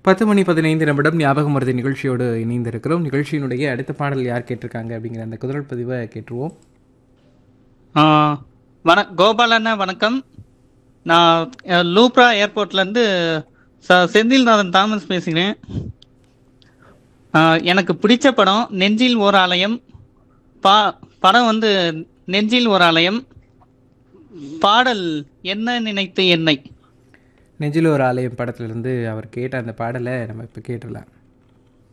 பத்து மணி பதினைந்து நிமிடம் ஞாபகம் மருதி நிகழ்ச்சியோடு இணைந்திருக்கிறோம் நிகழ்ச்சியினுடைய அடுத்த பாடல் யார் கேட்டிருக்காங்க அப்படிங்கிற அந்த குரல் பதிவை கேட்டுருவோம் ஆ, வண கோபாலண்ணா வணக்கம் நான் அஹ், லூப்ரா ஏர்போர்ட்லேருந்து ச செந்தில்நாதன் தாமஸ் பேசுகிறேன் ஆ, எனக்கு பிடிச்ச படம் நெஞ்சில் ஓர் ஆலயம் பா படம் வந்து நெஞ்சில் ஓர் ஆலயம் பாடல் என்ன நினைத்து என்னை நெஞ்சில் ஒரு ஆலயம் படத்திலிருந்து அவர் கேட்ட அந்த பாடலை நம்ம இப்போ கேட்டுடலாம்